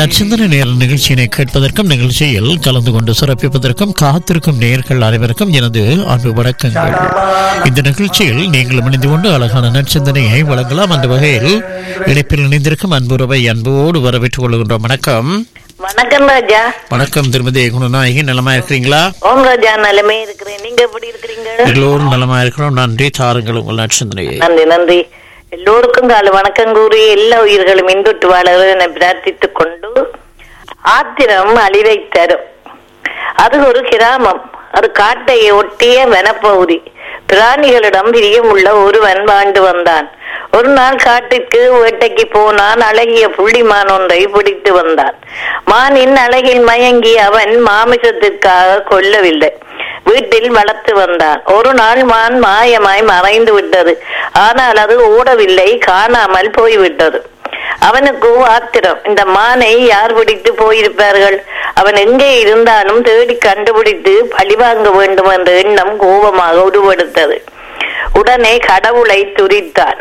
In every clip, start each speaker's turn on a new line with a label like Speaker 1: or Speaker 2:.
Speaker 1: நச்சிந்தன நேர நிகழ்ச்சியினை கேட்பதற்கும் நிகழ்ச்சியில் கலந்து கொண்டு சிறப்பிப்பதற்கும் காத்திருக்கும் நேயர்கள் அனைவருக்கும் எனது அன்பு வணக்கங்கள் இந்த நிகழ்ச்சியில் நீங்கள் இணைந்து கொண்டு அழகான நற்சிந்தனையை வழங்கலாம் அந்த வகையில் இணைப்பில் இணைந்திருக்கும் அன்புறவை அன்போடு வரவேற்றுக் கொள்கின்றோம் வணக்கம்
Speaker 2: வணக்கம் ராஜா
Speaker 1: வணக்கம் திருமதி குணநாயகி நலமா இருக்கிறீங்களா
Speaker 2: ஓம் ராஜா நலமே இருக்கிறேன் நீங்க எப்படி இருக்கிறீங்க
Speaker 1: எல்லோரும் நலமா இருக்கிறோம் நன்றி தாருங்கள் உங்கள் நற்சிந்தனையை
Speaker 2: நன்றி நன்றி எல்லோருக்கும் கால வணக்கம் கூறி எல்லா உயிர்களும் இன்புற்று வாழ என பிரார்த்தித்துக் கொண்டு ஆத்திரம் அழிவை தரும் அது ஒரு கிராமம் அது காட்டை ஒட்டிய வனப்பகுதி பிராணிகளிடம் பிரியமுள்ள ஒருவன் வாழ்ந்து வந்தான் ஒரு நாள் காட்டிற்கு வேட்டைக்கு போனான் அழகிய புள்ளிமான் ஒன்றை பிடித்து வந்தான் மானின் அழகில் மயங்கி அவன் மாமிசத்திற்காக கொல்லவில்லை வீட்டில் வளர்த்து வந்தான் ஒரு நாள் மான் மாயமாய் மறைந்து விட்டது ஆனால் அது ஓடவில்லை காணாமல் போய்விட்டது அவனுக்கு ஆத்திரம் இந்த மானை யார் பிடித்து போயிருப்பார்கள் அவன் எங்கே இருந்தாலும் தேடி கண்டுபிடித்து பழிவாங்க வேண்டும் என்ற எண்ணம் கோபமாக உருவெடுத்தது உடனே கடவுளை துரித்தான்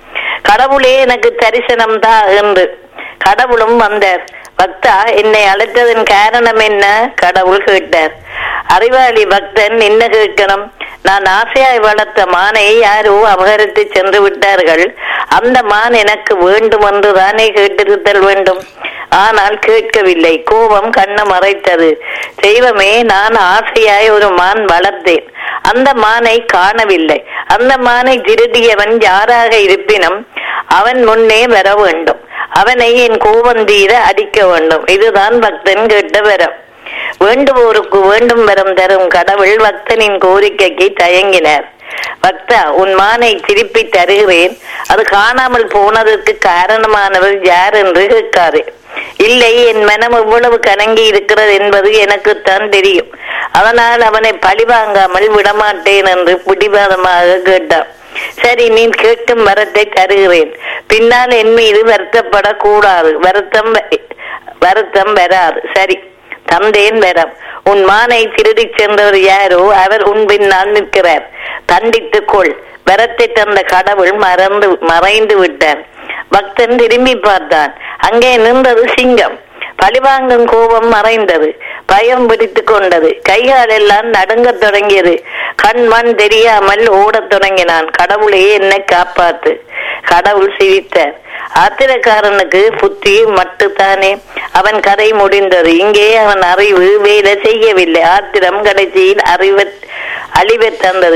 Speaker 2: கடவுளே எனக்கு தரிசனம் தா என்று கடவுளும் வந்தார் பக்தா என்னை அழைத்ததன் காரணம் என்ன கடவுள் கேட்டார் அறிவாளி பக்தன் என்ன கேட்கணும் நான் ஆசையாய் வளர்த்த மானை யாரோ அபகரித்து சென்று விட்டார்கள் அந்த மான் எனக்கு வேண்டும் என்று தானே கேட்டிருத்தல் வேண்டும் ஆனால் கேட்கவில்லை கோபம் கண்ணை மறைத்தது தெய்வமே நான் ஆசையாய் ஒரு மான் வளர்த்தேன் அந்த மானை காணவில்லை அந்த மானை திருடியவன் யாராக இருப்பினும் அவன் முன்னே வர வேண்டும் அவனை என் கோபம் தீர அடிக்க வேண்டும் இதுதான் பக்தன் கேட்ட வரம் வேண்டுவோருக்கு வேண்டும் வரம் தரும் கடவுள் பக்தனின் கோரிக்கைக்கு தயங்கினார் பக்தா உன் மானை திருப்பி தருகிறேன் அது காணாமல் போனதற்கு காரணமானவர் யார் என்று கேட்காதே இல்லை என் மனம் எவ்வளவு கலங்கி இருக்கிறது என்பது எனக்குத்தான் தெரியும் அதனால் அவனை பழிவாங்காமல் விடமாட்டேன் என்று பிடிவாதமாக கேட்டான் சரி நீ கேட்கும் வரத்தை தருகிறேன் பின்னால் என் மீது வருத்தப்படக்கூடாது வருத்தம் வ- வருத்தம் வராது சரி தந்தேன் வரம் உன் மானை திருடி சென்றவர் யாரோ அவர் உன் பின்னால் நிற்கிறார் தண்டித்துக் கொள் வரத்தை தந்த கடவுள் மறந்து மறைந்து விட்டார் பக்தன் திரும்பி பார்த்தான் அங்கே நின்றது சிங்கம் பழிவாங்கும் கோபம் மறைந்தது பயம் பிடித்து கொண்டது கைகால் எல்லாம் நடுங்கத் தொடங்கியது கண் மண் தெரியாமல் ஓடத் தொடங்கினான் கடவுளே என்னை காப்பாத்து கடவுள் சிரித்தார் ஆத்திரக்காரனுக்கு புத்தி மட்டுத்தானே அவன் கதை முடிந்தது இங்கே அவன் அறிவு வேலை செய்யவில்லை ஆத்திரம் கடைசியில் அறிவ அழிவை தந்தது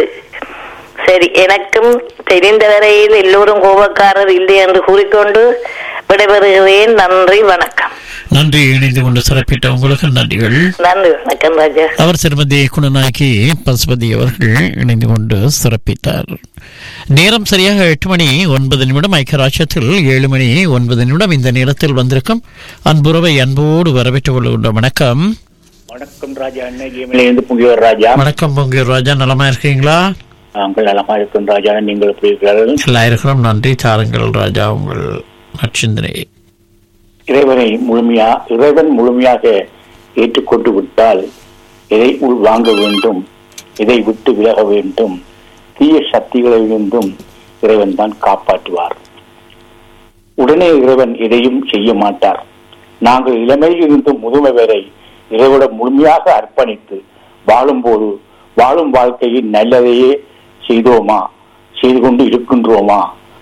Speaker 2: சரி எனக்கும் தெரிந்த வரையில் எல்லோரும் கோபக்காரர் இல்லை என்று கூறிக்கொண்டு விடைபெறுகிறேன் நன்றி வணக்கம்
Speaker 1: நன்றி இணைந்து கொண்டு சிறப்பிட்ட உங்களுக்கு நன்றிகள்
Speaker 2: நன்றி வணக்கம் ராஜா
Speaker 1: அவர் திருமதி குணநாயகி பசுபதி அவர்கள் இணைந்து கொண்டு சிறப்பித்தார் நேரம் சரியாக எட்டு மணி ஒன்பது நிமிடம் ஐக்கியராட்சத்தில் ஏழு மணி ஒன்பது நிமிடம் இந்த நேரத்தில் வந்திருக்கும் அன்புறவை அன்போடு வரவேற்றுக் கொள்கின்றோம் வணக்கம்
Speaker 3: வணக்கம் ராஜா அன்னையிலிருந்து புங்கியவர் ராஜா
Speaker 1: வணக்கம் பொங்கல் ராஜா நலமா இருக்கீங்களா
Speaker 3: நாங்கள் நலமா இருக்கும் ராஜா நீங்கள் எப்படி இருக்கிறார்கள்
Speaker 1: எல்லாம் இருக்கிறோம் நன்றி தாருங்கள் ராஜா உங்கள் நற்சிந்தனை
Speaker 3: இறைவனை முழுமையா இறைவன் முழுமையாக ஏற்றுக்கொண்டு விட்டால் எதை உள் வாங்க வேண்டும் எதை விட்டு விலக வேண்டும் தீய சக்திகளிலிருந்தும் இறைவன் தான் காப்பாற்றுவார் உடனே இறைவன் எதையும் செய்ய மாட்டார் நாங்கள் இளமையில் இருந்து முதுமை வரை இறைவனிடம் முழுமையாக அர்ப்பணித்து வாழும்போது வாழும் வாழ்க்கையில் நல்லதையே செய்தோமா செய்து கொண்டு இருக்கின்றோமா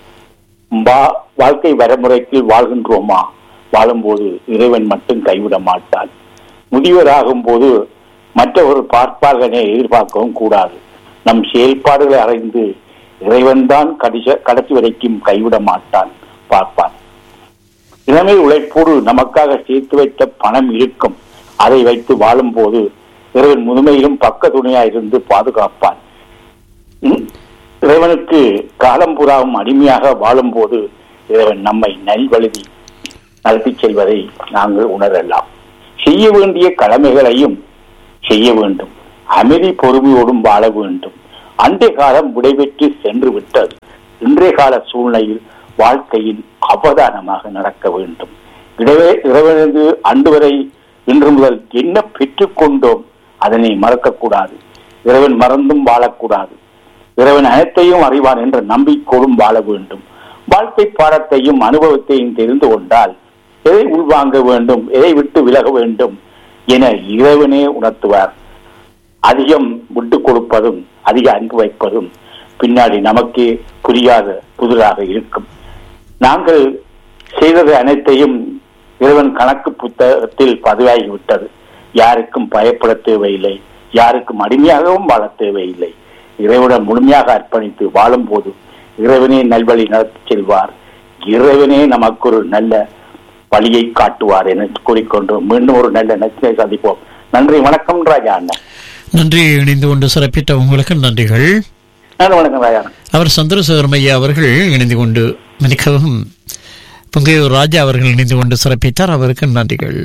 Speaker 3: வா- வாழ்க்கை வரமுறைக்கு வாழ்கின்றோமா வாழும்போது இறைவன் மட்டும் கைவிட மாட்டான் முதியவராகும் போது மற்றவர் பார்ப்பார்களே எதிர்பார்க்கவும் கூடாது நம் செயல்பாடுகளை அறிந்து இறைவன்தான் கடைசி கடைசி வரைக்கும் கைவிட மாட்டான் பார்ப்பான் இளமை உழைப்போடு நமக்காக சேர்த்து வைத்த பணம் இருக்கும் அதை வைத்து வாழும்போது இறைவன் முதுமையிலும் பக்க துணையாய் இருந்து பாதுகாப்பான் ம், இறைவனுக்கு காலம் புறாவும் அடிமையாக வாழும்போது இறைவன் நம்மை நல்வழுதி நடத்திச் செல்வதை நாங்கள் உணரலாம் செய்ய வேண்டிய கடமைகளையும் செய்ய வேண்டும் அமைதி பொறுமையோடும் வாழ வேண்டும் அன்றைய காலம் விடைபெற்று சென்று விட்டது இன்றைய கால சூழ்நிலையில் வாழ்க்கையில் அவதானமாக நடக்க வேண்டும் இடவே இறைவனது அன்று வரை இன்று முதல் என்ன பெற்றுக்கொண்டோம் அதனை மறக்கக்கூடாது இறைவன் மறந்தும் வாழக்கூடாது இறைவன் அனைத்தையும் அறிவான் என்ற நம்பிக்கையோடும் வாழ வேண்டும் வாழ்க்கை பாடத்தையும் அனுபவத்தையும் தெரிந்து கொண்டால் எதை உள்வாங்க வேண்டும் எதை விட்டு விலக வேண்டும் என இறைவனே உணர்த்துவார் அதிகம் விட்டு கொடுப்பதும் அதிக அன்பு வைப்பதும் பின்னாடி நமக்கே புரியாத புதிராக இருக்கும் நாங்கள் செய்தது அனைத்தையும் இறைவன் கணக்கு புத்தகத்தில் பதிவாகிவிட்டது யாருக்கும் பயப்பட தேவையில்லை யாருக்கும் அடிமையாகவும் வாழ தேவையில்லை இறைவனுடன் முழுமையாக அர்ப்பணித்து வாழும்போது இறைவனே நல்வழி நடத்தி செல்வார் இறைவனே நமக்கு ஒரு நல்ல வழியை காட்டுவார் என கூறிக்கொண்டு மீண்டும் ஒரு நல்ல நச்சினை சந்திப்போம் நன்றி வணக்கம் ராஜா அண்ணா
Speaker 1: நன்றி இணைந்து கொண்டு சிறப்பித்த உங்களுக்கு நன்றிகள்
Speaker 3: நன்றி வணக்கம் ராஜா அண்ணா
Speaker 1: அவர் சந்திரசேகரம் ஐயா அவர்கள் இணைந்து கொண்டு மிகவும் பொங்கையூர் ராஜா அவர்கள் இணைந்து கொண்டு சிறப்பித்தார் அவருக்கு நன்றிகள்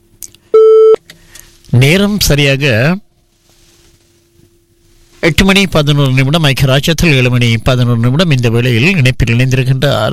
Speaker 1: நேரம் சரியாக எட்டு மணி பதினோரு நிமிடம் ஐக்கிய ராஜ்யத்தில் ஏழு மணி பதினோரு நிமிடம் இந்த வேளையில் இணைப்பில் இணைந்திருக்கின்றார்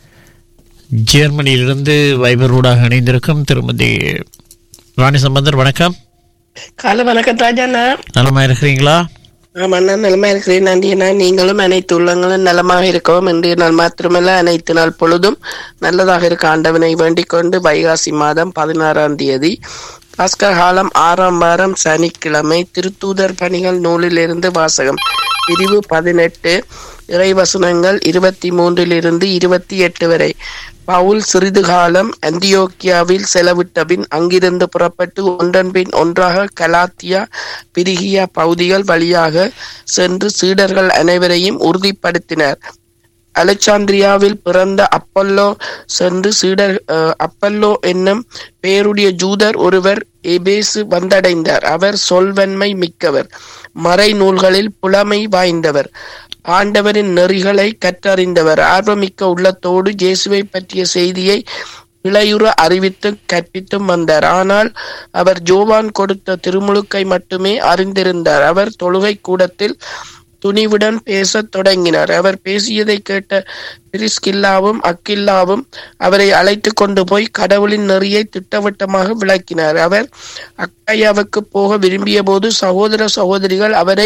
Speaker 1: ஜெர்மனியிலிருந்து வைபரூடாக இணைந்திருக்கும் திருமதி ராணி சம்பந்தர் வணக்கம்
Speaker 4: காலை வணக்கம் ராஜாண்ணா
Speaker 1: நலமா இருக்கிறீங்களா
Speaker 4: ஆமாண்ணா நலமா இருக்கிறேன் நன்றிண்ணா நீங்களும் அனைத்து உள்ளங்களும் நலமாக இருக்கவும் இன்றைய நாள் மாத்திரமல்ல அனைத்து நாள் பொழுதும் நல்லதாக இருக்க ஆண்டவனை வேண்டிக் கொண்டு வைகாசி மாதம் பதினாறாம் தேதி பாஸ்கர் காலம் ஆறாம் வாரம் சனிக்கிழமை திருத்தூதர் பணிகள் நூலிலிருந்து வாசகம் பிரிவு பதினெட்டு இறைவசனங்கள் இருபத்தி மூன்றிலிருந்து இருபத்தி எட்டு வரை பவுல் சிறிது காலம் அந்தியோக்கியாவில் செலவிட்ட பின் அங்கிருந்து புறப்பட்டு ஒன்றன் பின் ஒன்றாக கலாத்தியா பிரிகியா பகுதிகள் வழியாக சென்று சீடர்கள் அனைவரையும் உறுதிப்படுத்தினர் அலெக்சாந்திரியாவில் பிறந்த அப்பல்லோ சென்று சீடர் அஹ், அப்பல்லோ என்னும் பேருடைய ஜூதர் ஒருவர் எபேசு வந்தடைந்தார் அவர் சொல்வன்மை மிக்கவர் மறை நூல்களில் புலமை வாய்ந்தவர் ஆண்டவரின் நெறிகளை கற்றறிந்தவர் ஆர்வமிக்க உள்ளத்தோடு இயேசுவை பற்றிய செய்தியை இளையுற அறிவித்து கற்பித்தும் வந்தார் ஆனால் அவர் ஜோவான் கொடுத்த திருமுழுக்கை மட்டுமே அறிந்திருந்தார் அவர் தொழுகை கூடத்தில் துணிவுடன் பேசத் தொடங்கினார் அவர் பேசியதை கேட்ட பிரிஸ்கில்லாவும் அக்கில்லாவும் அவரை அழைத்து கொண்டு போய் கடவுளின் நெறியை திட்டவட்டமாக விளக்கினார் அவர் அக்காயாவுக்கு போக விரும்பிய போது சகோதர சகோதரிகள் அவரை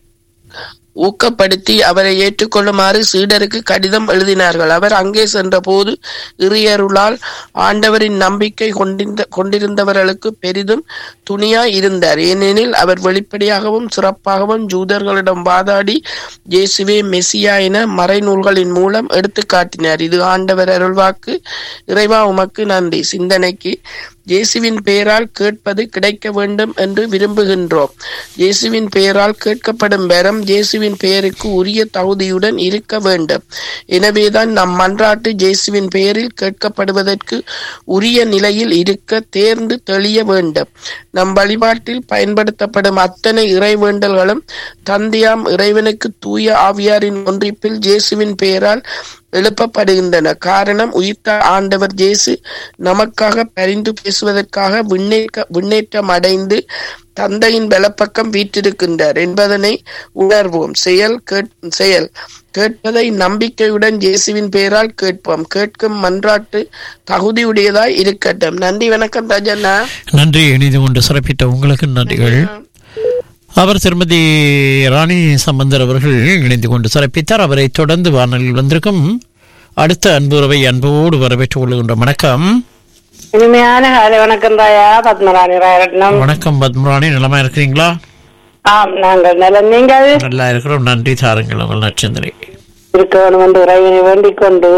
Speaker 4: ஊக்கப்படுத்தி அவரை ஏற்றுக்கொள்ளுமாறு சீடருக்கு கடிதம் எழுதினார்கள் அவர் அங்கே சென்றபோது இறியருளால் ஆண்டவரின் நம்பிக்கை கொண்டிருந்த கொண்டிருந்தவர்களுக்கு பெரிதும் துணியாய் இருந்தார் ஏனெனில் அவர் வெளிப்படையாகவும் சிறப்பாகவும் ஜூதர்களிடம் வாதாடி இயேசுவே மெசியா என மறைநூல்களின் மூலம் எடுத்து காட்டினார் இது ஆண்டவர் அருள்வாக்கு இறைவா உமக்கு நன்றி சிந்தனைக்கு இயேசுவின் பெயரால் கேட்பது கிடைக்க வேண்டும் என்று விரும்புகின்றோம் இயேசுவின் பெயரால் கேட்கப்படும் வரம் இயேசுவின் பெயருக்கு உரிய தகுதியுடன் இருக்க வேண்டும் எனவேதான் நம் மன்றாட்டு இயேசுவின் பெயரில் கேட்கப்படுவதற்கு உரிய நிலையில் இருக்க தேர்ந்து தெளிய வேண்டும் நம் வழிபாட்டில் பயன்படுத்தப்படும் அத்தனை இறைவேண்டல்களும் தந்தையாம் இறைவனுக்கு தூய ஆவியாரின் ஒன்றிப்பில் இயேசுவின் பெயரால் எழுப்பப்படுகின்றன காரணம் உயிர்த்த ஆண்டவர் இயேசு நமக்காக பரிந்து பேசுவதற்காக விண்ணேற்க விண்ணேற்றம் அடைந்து தந்தையின் பலப்பக்கம் வீற்றிருக்கின்றார் என்பதனை உணர்வோம் செயல் கேட் செயல் கேட்பதை நம்பிக்கையுடன் இயேசுவின் பெயரால் கேட்போம் கேட்கும் மன்றாட்டு தகுதியுடையதாய் இருக்கட்டும் நன்றி வணக்கம் ராஜண்ணா
Speaker 1: நன்றி இணைந்து கொண்டு சிறப்பித்த உங்களுக்கு நன்றிகள் அவர் திருமதி ராணி சம்பந்தர் அவர்கள் இணைந்து கொண்டு சிறப்பித்தார் அவரை தொடர்ந்து வானொலியில் வந்திருக்கும் அடுத்த அன்புறவை அன்போடு வரவேற்றுக் கொள்கின்ற வணக்கம்
Speaker 2: இனிமையான காலை வணக்கம் ராயா பத்மராணி ராயரட்னம்
Speaker 1: வணக்கம் பத்மராணி நலமா இருக்கிறீங்களா
Speaker 2: ஆம் நாங்கள் நலம் நீங்கள்
Speaker 1: நல்லா இருக்கிறோம் நன்றி தாருங்கள் உங்கள் நச்சந்திரை
Speaker 2: இருக்க வேண்டும் என்று இறைவனை வேண்டிக் கொண்டு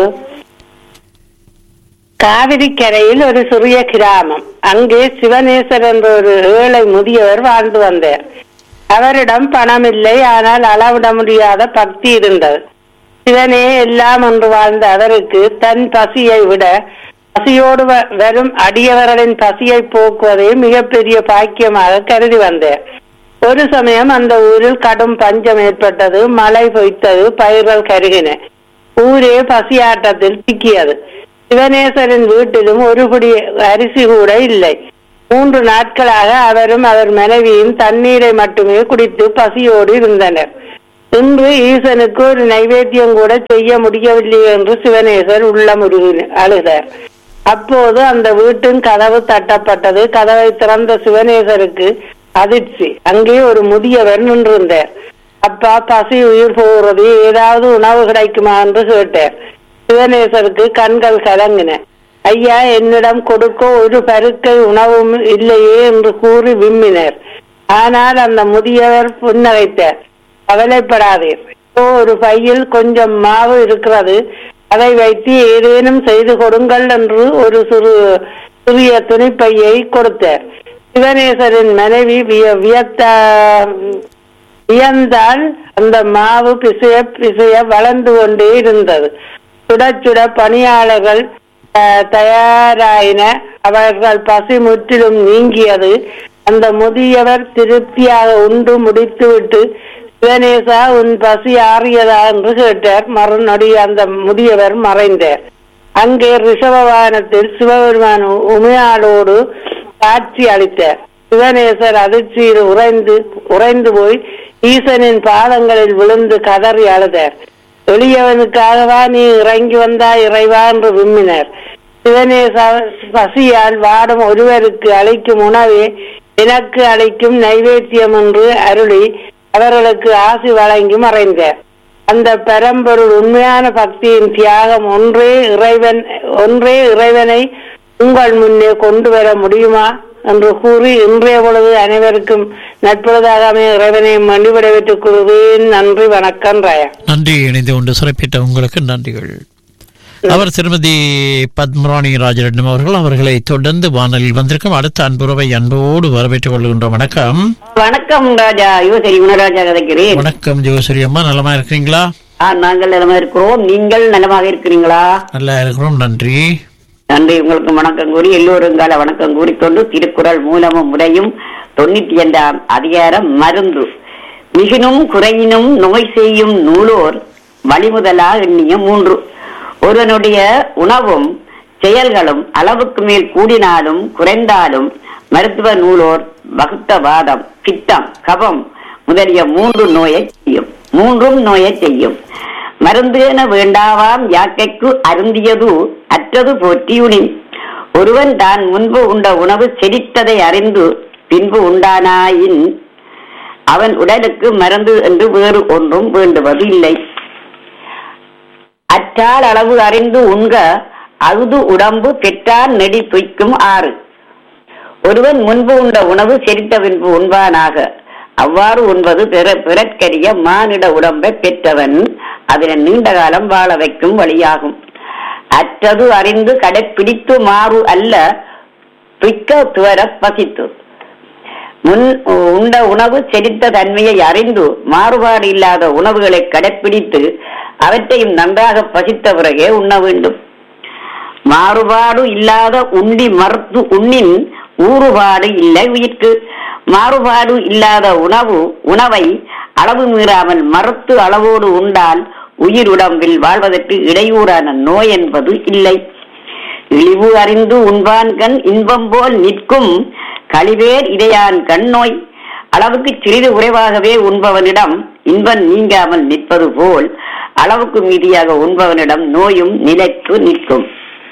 Speaker 2: காவிரி கரையில் ஒரு சிறிய கிராமம் அங்கே சிவநேசர் என்ற ஒரு ஏழை முதியவர் வாழ்ந்து வந்தார் அவரிடம் பணம் இல்லை ஆனால் அளவிட முடியாத பக்தி இருந்தது சிவனே எல்லாம் என்று வாழ்ந்த அவருக்கு தன் பசியை விட பசியோடு வ- வரும் அடியவர்களின் பசியை போக்குவதை மிகப்பெரிய பாக்கியமாக கருதி வந்தார் ஒரு சமயம் அந்த ஊரில் கடும் பஞ்சம் ஏற்பட்டது மழை பொய்த்தது பயிர்கள் கருகின ஊரே பசியாட்டத்தில் சிக்கியது சிவனேசரின் வீட்டிலும் ஒரு பிடி அரிசி கூட இல்லை மூன்று நாட்களாக அவரும் அவர் மனைவியும் தண்ணீரை மட்டுமே குடித்து பசியோடு இருந்தனர் இன்று ஈசனுக்கு ஒரு நைவேத்தியம் கூட செய்ய முடியவில்லை என்று சிவனேசர் உள்ளமுருகி அழுதார் அப்போது அந்த வீட்டின் கதவு தட்டப்பட்டது கதவை திறந்த சிவனேசருக்கு அதிர்ச்சி அங்கே ஒரு முதியவர் நின்றிருந்தார் அப்பா பசி உயிர் போகிறது ஏதாவது உணவு கிடைக்குமா என்று கேட்டார் சிவனேசருக்கு கண்கள் கலங்கின
Speaker 5: ஐயா என்னிடம் கொடுக்க ஒரு பருக்கை உணவும் இல்லையே என்று கூறி விம்மினர் ஆனால் அந்த முதியவர் புன்னகைத்தார் கவலைப்படாதீர் இதோ ஒரு பையில் கொஞ்சம் மாவு இருக்கிறது அதை வைத்து ஏதேனும் செய்து கொடுங்கள் என்று ஒரு சிறு சிறிய துணிப்பையை கொடுத்தார் சிவனேசரின் மனைவி விய- வியத்த வியந்தால் அந்த மாவு பிசைய பிசைய வளர்ந்து கொண்டே இருந்தது சுட சுட பணியாளர்கள் அஹ், தயாராயின அவர்கள் பசி முற்றிலும் நீங்கியது அந்த முதியவர் திருப்தியாக உண்டு முடித்துவிட்டு சிவனேசா உன் பசி ஆறியதா என்று கேட்டார் மறுநொடி அந்த முதியவர் மறைந்தார் அங்கே ரிஷப வாகனத்தில் சிவபெருமான் உமையாளோடு காட்சி அளித்தார் சிவனேசர் அதிர்ச்சியில் உறைந்து உறைந்து போய் ஈசனின் பாதங்களில் விழுந்து கதறி அழுதார் எளியவனுக்காகவா நீ இறங்கி வந்தா இறைவா என்று விம்மினர் சிவனேச பசியால் வாடும் ஒருவருக்கு அளிக்கும் உணவே எனக்கு அளிக்கும் நைவேத்தியம் என்று அருளி அவர்களுக்கு ஆசி வழங்கி மறைந்தார் அந்த பரம்பொருள் உண்மையான பக்தியின் தியாகம் ஒன்றே இறைவன் ஒன்றே இறைவனை உங்கள் முன்னே கொண்டு வர முடியுமா என்று கூறி இன்றைய பொழுது அனைவருக்கும் நட்பொழுதாக அமைய இறைவனை மன்னிவிட வைத்துக் கொள்வேன் நன்றி வணக்கம் ராயா
Speaker 1: நன்றி இணைந்து கொண்டு சிறப்பித்த உங்களுக்கு நன்றிகள் அவர் திருமதி பத்மராணி ராஜரட்னம் அவர்கள் அவர்களை தொடர்ந்து வானலில் வந்திருக்கும் அடுத்த அன்புறவை அன்போடு வரவேற்றுக் கொள்கின்றோம் வணக்கம்
Speaker 6: வணக்கம் ராஜா யுவசரி குணராஜா கதைக்கிறேன்
Speaker 1: வணக்கம் ஜோசரி அம்மா நலமா இருக்கிறீங்களா
Speaker 6: ஆ, நாங்கள் நலமா இருக்கிறோம் நீங்கள் நலமாக இருக்கிறீங்களா
Speaker 1: நல்லா இருக்கிறோம் நன்றி
Speaker 6: நன்றி உங்களுக்கு வணக்கம் கூறி எல்லோரும் கால வணக்கம் கூறிக்கொண்டு திருக்குறள் மூலமும் முறையும் தொண்ணூத்தி இரண்டாம் அதிகாரம் மருந்து மிகினும் குறையினும் நோய் செய்யும் நூலோர் வழிமுதலா எண்ணிய மூன்று ஒருவனுடைய உணவும் செயல்களும் அளவுக்கு மேல் கூடினாலும் குறைந்தாலும் மருத்துவ நூலோர் வகுத்த வாதம் பித்தம் கபம் முதலிய மூன்று நோயை செய்யும் மூன்றும் நோயை செய்யும் மருந்து என வேண்டாவாம் யாக்கைக்கு அருந்தியது அற்றது போற்றியுனின் ஒருவன் தான் முன்பு உண்ட உணவு செரித்ததை அறிந்து பின்பு உண்டானாயின் அவன் உடலுக்கு மருந்து என்று வேறு ஒன்றும் வேண்டுவது இல்லை அற்றால் அளவு அறிந்து உண்க அகுது உடம்பு பெற்றார் நெடி துய்க்கும் ஆறு ஒருவன் முன்பு உண்ட உணவு செரித்த பின்பு உண்பானாக அவ்வாறு உண்பது பிற பிறற்கரிய மானிட உடம்பை பெற்றவன் அதனை நீண்ட காலம் வாழ வைக்கும் வழியாகும் அற்றது அறிந்து கடைப்பிடித்து மாறு அல்ல துய்க்க துவர பசித்து முன் உண்ட உணவு செரித்த தன்மையை அறிந்து மாறுபாடு இல்லாத உணவுகளை கடைப்பிடித்து அவற்றையும் நன்றாக பசித்த பிறகே உண்ண வேண்டும் மாறுபாடு இல்லாத உண்டி மறுத்து உண்ணின் ஊறுபாடு இல்லை உயிர்க்கு மாறுபாடு இல்லாத உணவு உணவை அளவு மீறாமல் மறுத்து அளவோடு உண்டால் உயிர் உடம்பில் வாழ்வதற்கு இடையூறான நோய் என்பது இல்லை இழிவு அறிந்து உண்பான் கண் இன்பம் போல் நிற்கும் கழிவேர் இடையான் கண் நோய் அளவுக்கு சிறிது குறைவாகவே உண்பவனிடம் இன்பம் நீங்காமல் நிற்பது போல் அளவுக்கு மீதியாக உண்பவனிடம் நோயும் நிலைத்து நிற்கும்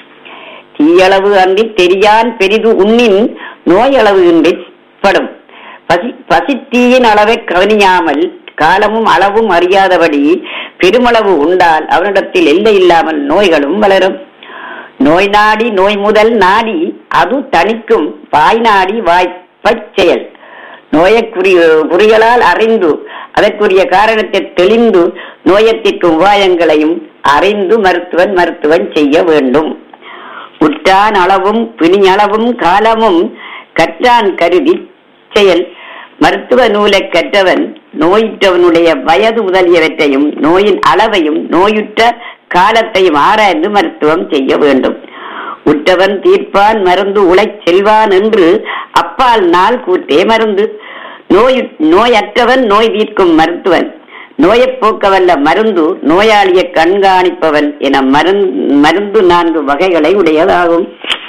Speaker 6: தீயளவு அன்றி தெரியான் பெரிது உண்ணின் நோயளவு இன்றி படும் பசி பசித்தீயின் அளவை கவனியாமல் காலமும் அளவும் அறியாதபடி பெருமளவு உண்டால் அவனிடத்தில் எல்லை இல்லாமல் நோய்களும் வளரும் நோய் நாடி நோய் முதல் நாடி அது தணிக்கும் வாய் நாடி வாய்ப்பச் செயல் நோயக்குரிய குறிகளால் அறிந்து அதற்குரிய காரணத்தை தெளிந்து நோயத்திற்கு உபாயங்களையும் அறிந்து மருத்துவன் மருத்துவன் செய்ய வேண்டும் உற்றான் அளவும் பிணியளவும் காலமும் கற்றான் கருதி செயல் மருத்துவ நூலை கற்றவன் நோயுற்றவனுடைய வயது முதலியவற்றையும் நோயின் அளவையும் நோயுற்ற காலத்தையும் ஆராய்ந்து மருத்துவம் செய்ய வேண்டும் உற்றவன் தீர்ப்பான் மருந்து உழைச் செல்வான் என்று அப்பால் நாள் கூற்றே மருந்து நோய் நோயற்றவன் நோய் தீர்க்கும் மருத்துவன் நோயைப் போக்கவல்ல மருந்து நோயாளியை கண்காணிப்பவன் என மருந்து மருந்து நான்கு வகைகளை உடையதாகும்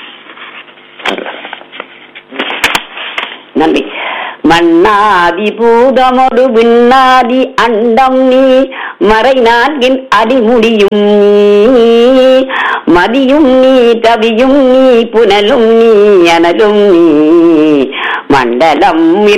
Speaker 6: நன்றி மண்ணாதி பூதமொடு விண்ணாதி அண்டம் நீ மறை நான்கின் அடிமுடியும் நீ மதியும் நீ தவியும் நீ புனலும் நீ அனலும் நீ மண்டலம்